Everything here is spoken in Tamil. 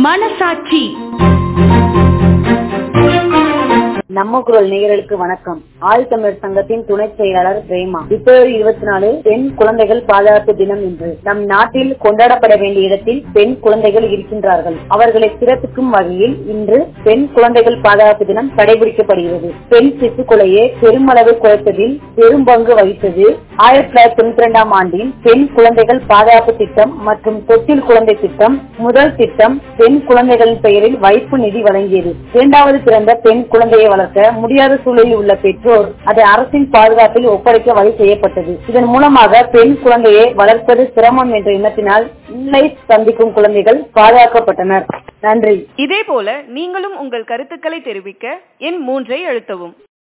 மனசாட்சி நம்ம குரல் நேயர்களுக்கு வணக்கம் ஆழ்தமிழர் சங்கத்தின் துணை செயலாளர் பிரேமா பிப்ரவரி இருபத்தி நாலு பெண் குழந்தைகள் பாதுகாப்பு தினம் இன்று நம் நாட்டில் கொண்டாடப்பட வேண்டிய இடத்தில் பெண் குழந்தைகள் இருக்கின்றார்கள் அவர்களை சிறப்பிக்கும் வகையில் இன்று பெண் குழந்தைகள் பாதுகாப்பு தினம் கடைபிடிக்கப்படுகிறது பெண் சிசு கொலையை பெருமளவு குறைப்பதில் பெரும் பங்கு வகித்தது ஆயிரத்தி தொள்ளாயிரத்தி தொண்ணூத்தி இரண்டாம் ஆண்டின் பெண் குழந்தைகள் பாதுகாப்பு திட்டம் மற்றும் தொட்டில் குழந்தை திட்டம் முதல் திட்டம் பெண் குழந்தைகளின் பெயரில் வைப்பு நிதி வழங்கியது இரண்டாவது பிறந்த பெண் குழந்தையை வளர்க்க முடியாத சூழலில் உள்ள பெற்றோர் அதை அரசின் பாதுகாப்பில் ஒப்படைக்க வழி செய்யப்பட்டது இதன் மூலமாக பெண் குழந்தையை வளர்ப்பது சிரமம் என்ற எண்ணத்தினால் இல்லை சந்திக்கும் குழந்தைகள் பாதுகாக்கப்பட்டனர் நன்றி இதேபோல நீங்களும் உங்கள் கருத்துக்களை தெரிவிக்க எண் மூன்றை அழுத்தவும்